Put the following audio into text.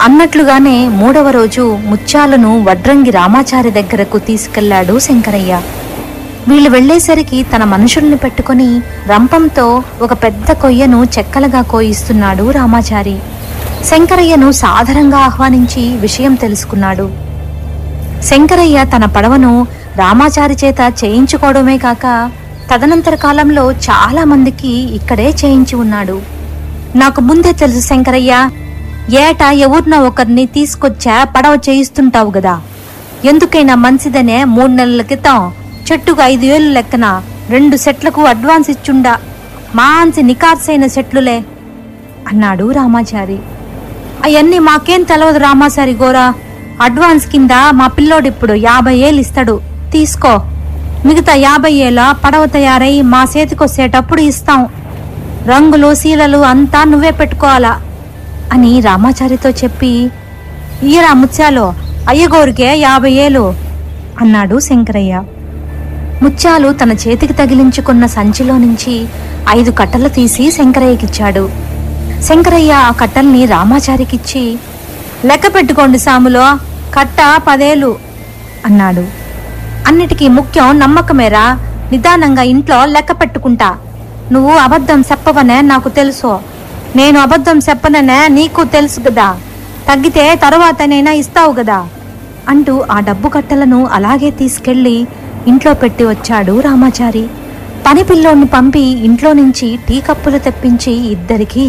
అన్నట్లుగానే మూడవ రోజు ముత్యాలను వడ్రంగి రామాచారి దగ్గరకు తీసుకెళ్లాడు శంకరయ్య వీళ్ళు వెళ్ళేసరికి తన మనుషుల్ని పెట్టుకొని రంపంతో ఒక పెద్ద కొయ్యను చెక్కలుగా కోయిస్తున్నాడు రామాచారి శంకరయ్యను సాదరంగా ఆహ్వానించి విషయం తెలుసుకున్నాడు శంకరయ్య తన పడవను రామాచారి చేత చేయించుకోవడమే కాక తదనంతర కాలంలో చాలా మందికి ఇక్కడే చేయించి ఉన్నాడు నాకు ముందే తెలుసు శంకరయ్య ఏటా ఎవరినో ఒకరిని తీసుకొచ్చా పడవ చేయిస్తుంటావు గదా ఎందుకైనా మంచిదనే మూడు నెలల క్రితం చెట్టుకు ఐదు వేలు లెక్కన రెండు సెట్లకు అడ్వాన్స్ ఇచ్చుండా మాంచి నికార్సైన సెట్లులే అన్నాడు రామాచారి అవన్నీ మాకేం తెలవదు రామాచారి గోరా అడ్వాన్స్ కింద మా పిల్లోడిప్పుడు యాభై ఏళ్ళు ఇస్తాడు తీసుకో మిగతా యాభై ఏళ్ళ పడవ తయారై మా చేతికొచ్చేటప్పుడు ఇస్తాం రంగులు శీలలు అంతా నువ్వే పెట్టుకోవాలా అని రామాచారితో చెప్పి ఈరా ముత్యాలు అయ్యగోరికే యాభై ఏలు అన్నాడు శంకరయ్య ముత్యాలు తన చేతికి తగిలించుకున్న సంచిలో నుంచి ఐదు కట్టలు తీసి శంకరయ్యకిచ్చాడు శంకరయ్య ఆ కట్టల్ని రామాచారికిచ్చి లెక్క పెట్టుకోండి సాములో కట్ట పదేలు అన్నాడు అన్నిటికీ ముఖ్యం నమ్మకమేరా నిదానంగా ఇంట్లో లెక్క పెట్టుకుంటా నువ్వు అబద్ధం చెప్పవనే నాకు తెలుసు నేను అబద్ధం చెప్పననే నీకు తెలుసు కదా తగ్గితే తరువాతనైనా ఇస్తావు కదా అంటూ ఆ డబ్బు కట్టలను అలాగే తీసుకెళ్లి ఇంట్లో పెట్టి వచ్చాడు రామాచారి పని పిల్లోని పంపి ఇంట్లో నుంచి టీ కప్పులు తెప్పించి ఇద్దరికీ